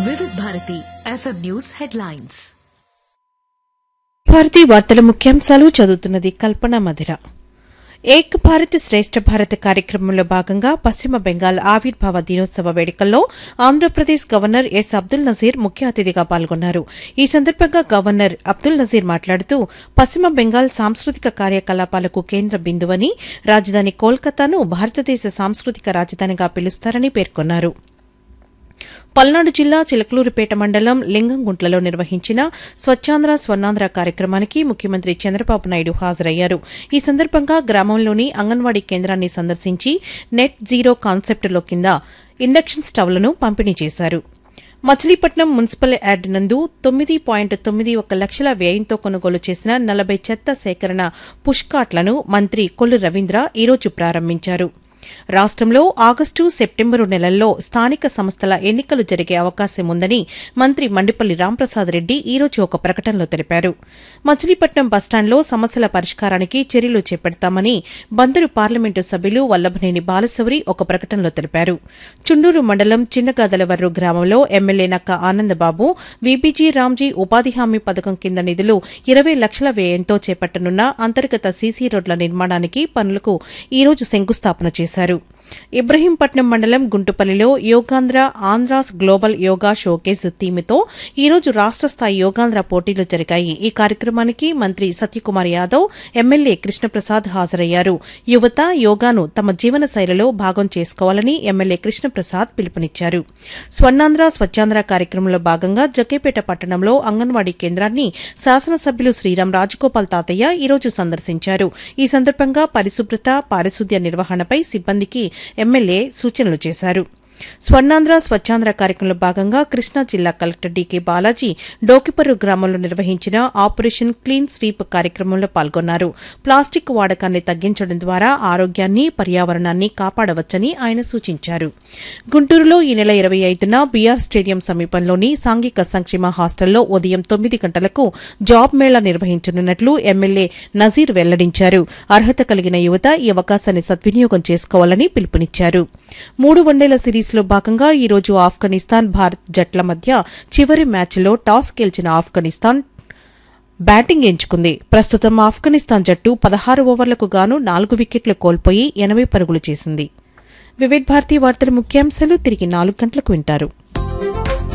వివిధ Bharati FM news headlines Bharati వార్తల ముఖ్యాంశాలు చదువుతున్నది కల్పన మధిర ఏక్ భారత్ శ్రేష్ఠ భారత్ కార్యక్రమంలో భాగంగా పశ్చిమ బెంగాల్ ఆవిర్భావ దినోత్సవ వేడుకల్లో ఆంధ్రప్రదేశ్ గవర్నర్ ఎస్ అబ్దుల్ నజీర్ ముఖ్య అతిథిగా పాల్గొన్నారు ఈ సందర్భంగా గవర్నర్ అబ్దుల్ నజీర్ మాట్లాడుతూ పశ్చిమ బెంగాల్ సాంస్కృతిక కార్యకలాపాలకు కేంద్ర బిందువని రాజధాని కోల్కతాను భారతదేశ సాంస్కృతిక రాజధానిగా పిలుస్తారని పేర్కొన్నారు పల్నాడు జిల్లా చిలకలూరుపేట మండలం లింగంగుంట్లలో నిర్వహించిన స్వచ్ఛాంధ్ర స్వర్ణాంధ్ర కార్యక్రమానికి ముఖ్యమంత్రి చంద్రబాబు నాయుడు హాజరయ్యారు ఈ సందర్భంగా గ్రామంలోని అంగన్వాడీ కేంద్రాన్ని సందర్శించి నెట్ జీరో కాన్సెప్టులో కింద ఇండక్షన్ స్టవ్లను పంపిణీ చేశారు మచిలీపట్నం మున్సిపల్ యార్డ్ నందు తొమ్మిది పాయింట్ తొమ్మిది ఒక లక్షల వ్యయంతో కొనుగోలు చేసిన నలభై చెత్త సేకరణ పుష్కాట్లను మంత్రి కొల్లు రవీంద్ర ఈరోజు ప్రారంభించారు రాష్ట్రంలో ఆగస్టు సెప్టెంబరు నెలల్లో స్థానిక సంస్థల ఎన్నికలు జరిగే అవకాశం ఉందని మంత్రి మండిపల్లి రాంప్రసాద్ రెడ్డి ఈరోజు ఒక ప్రకటనలో తెలిపారు మచిలీపట్నం బస్టాండ్లో సమస్యల పరిష్కారానికి చర్యలు చేపడతామని బందరు పార్లమెంటు సభ్యులు వల్లభనేని బాలశౌరి ఒక ప్రకటనలో తెలిపారు చుండూరు మండలం చిన్నగాదలవర్రు గ్రామంలో ఎమ్మెల్యే నక్క ఆనందబాబు వీబీజీ రామ్జీ ఉపాధి హామీ పథకం కింద నిధులు ఇరవై లక్షల వ్యయంతో చేపట్టనున్న అంతర్గత సీసీ రోడ్ల నిర్మాణానికి పనులకు ఈరోజు శంకుస్థాపన చేశారు ఇబ్రహీంపట్నం మండలం గుంటుపల్లిలో యోగాంధ్ర ఆంధ్రాస్ గ్లోబల్ యోగా షోకేస్ థీమ్తో ఈరోజు రాష్ట్ర స్థాయి యోగాంధ్ర పోటీలు జరిగాయి ఈ కార్యక్రమానికి మంత్రి సత్యకుమార్ యాదవ్ ఎమ్మెల్యే కృష్ణప్రసాద్ హాజరయ్యారు యువత యోగాను తమ జీవన శైలిలో భాగం చేసుకోవాలని ఎమ్మెల్యే కృష్ణప్రసాద్ పిలుపునిచ్చారు స్వర్ణాంధ్ర స్వచ్ఛాంధ్ర కార్యక్రమంలో భాగంగా జగ్గేపేట పట్టణంలో అంగన్వాడీ కేంద్రాన్ని శాసనసభ్యులు శ్రీరాం రాజగోపాల్ తాతయ్య ఈరోజు సందర్శించారు ఈ సందర్భంగా పరిశుభ్రత పారిశుద్ధ్య నిర్వహణపై సిబ్బందికి ఎమ్మెల్యే సూచనలు చేశారు స్వర్ణాంధ్ర స్వచ్ఛాంధ్ర కార్యక్రమంలో భాగంగా కృష్ణా జిల్లా కలెక్టర్ డీకే బాలాజీ డోకిపర్రు గ్రామంలో నిర్వహించిన ఆపరేషన్ క్లీన్ స్వీప్ కార్యక్రమంలో పాల్గొన్నారు ప్లాస్టిక్ వాడకాన్ని తగ్గించడం ద్వారా ఆరోగ్యాన్ని పర్యావరణాన్ని కాపాడవచ్చని ఆయన సూచించారు గుంటూరులో ఈ నెల ఇరవై ఐదున బీఆర్ స్టేడియం సమీపంలోని సాంఘిక సంక్షేమ హాస్టల్లో ఉదయం తొమ్మిది గంటలకు జాబ్ మేళా నిర్వహించనున్నట్లు ఎమ్మెల్యే నజీర్ వెల్లడించారు అర్హత కలిగిన యువత ఈ అవకాశాన్ని సద్వినియోగం చేసుకోవాలని పిలుపునిచ్చారు మూడు వన్డేల సిరీస్లో భాగంగా ఈ రోజు ఆఫ్ఘనిస్తాన్ భారత్ జట్ల మధ్య చివరి మ్యాచ్లో టాస్ గెలిచిన ఆఫ్ఘనిస్తాన్ బ్యాటింగ్ ఎంచుకుంది ప్రస్తుతం ఆఫ్ఘనిస్తాన్ జట్టు పదహారు ఓవర్లకు గాను నాలుగు వికెట్లు కోల్పోయి ఎనభై పరుగులు చేసింది వివిధ్ భారతీ వార్తల ముఖ్యాంశాలు తిరిగి నాలుగు గంటలకు వింటారు